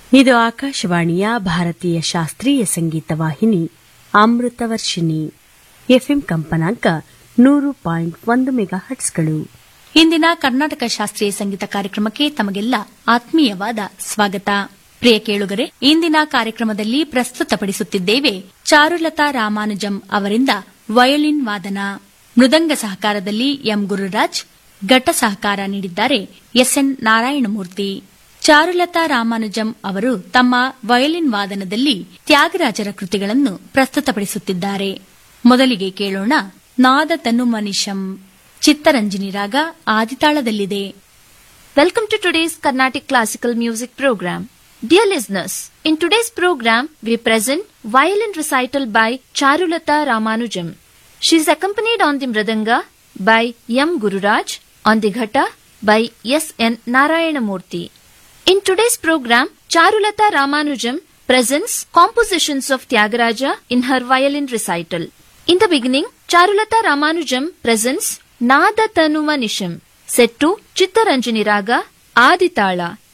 ಇದು ಆಕಾಶವಾಣಿಯ ಭಾರತೀಯ ಶಾಸ್ತ್ರೀಯ ಸಂಗೀತ ವಾಹಿನಿ ಅಮೃತವರ್ಷಿಣಿ ಎಫ್ಎಂ ಕಂಪನಾಂಕ ನೂರು ಪಾಯಿಂಟ್ ಒಂದು ಮೆಗಾ ಹಟ್ಸ್ಗಳು ಇಂದಿನ ಕರ್ನಾಟಕ ಶಾಸ್ತ್ರೀಯ ಸಂಗೀತ ಕಾರ್ಯಕ್ರಮಕ್ಕೆ ತಮಗೆಲ್ಲ ಆತ್ಮೀಯವಾದ ಸ್ವಾಗತ ಪ್ರಿಯ ಕೇಳುಗರೆ ಇಂದಿನ ಕಾರ್ಯಕ್ರಮದಲ್ಲಿ ಪ್ರಸ್ತುತಪಡಿಸುತ್ತಿದ್ದೇವೆ ಚಾರುಲತಾ ರಾಮಾನುಜಂ ಅವರಿಂದ ವಯೋಲಿನ್ ವಾದನ ಮೃದಂಗ ಸಹಕಾರದಲ್ಲಿ ಎಂ ಗುರುರಾಜ್ ಘಟ ಸಹಕಾರ ನೀಡಿದ್ದಾರೆ ಎಸ್ಎನ್ ನಾರಾಯಣಮೂರ್ತಿ ಚಾರುಲತಾ ರಾಮಾನುಜಂ ಅವರು ತಮ್ಮ ವಯೋಲಿನ್ ವಾದನದಲ್ಲಿ ತ್ಯಾಗರಾಜರ ಕೃತಿಗಳನ್ನು ಪ್ರಸ್ತುತಪಡಿಸುತ್ತಿದ್ದಾರೆ ಮೊದಲಿಗೆ ಕೇಳೋಣ ನಾದ ತನು ಮನಿಷಂ ಚಿತ್ತರಂಜನಿ ರಾಗ ಆದಿತಾಳದಲ್ಲಿದೆ Welcome to today's Carnatic Classical Music Program. Dear listeners, in today's program, we present violin recital by Charulata Ramanujam. She is accompanied on the Mridanga by M. Gururaj, on the Ghata by S. N. Narayanamurthy. In today's program, Charulata Ramanujam presents compositions of Tyagaraja in her violin recital. In the beginning, Charulata Ramanujam presents Nada Tanuma Nisham, set to Chittaranjani Raga Aditala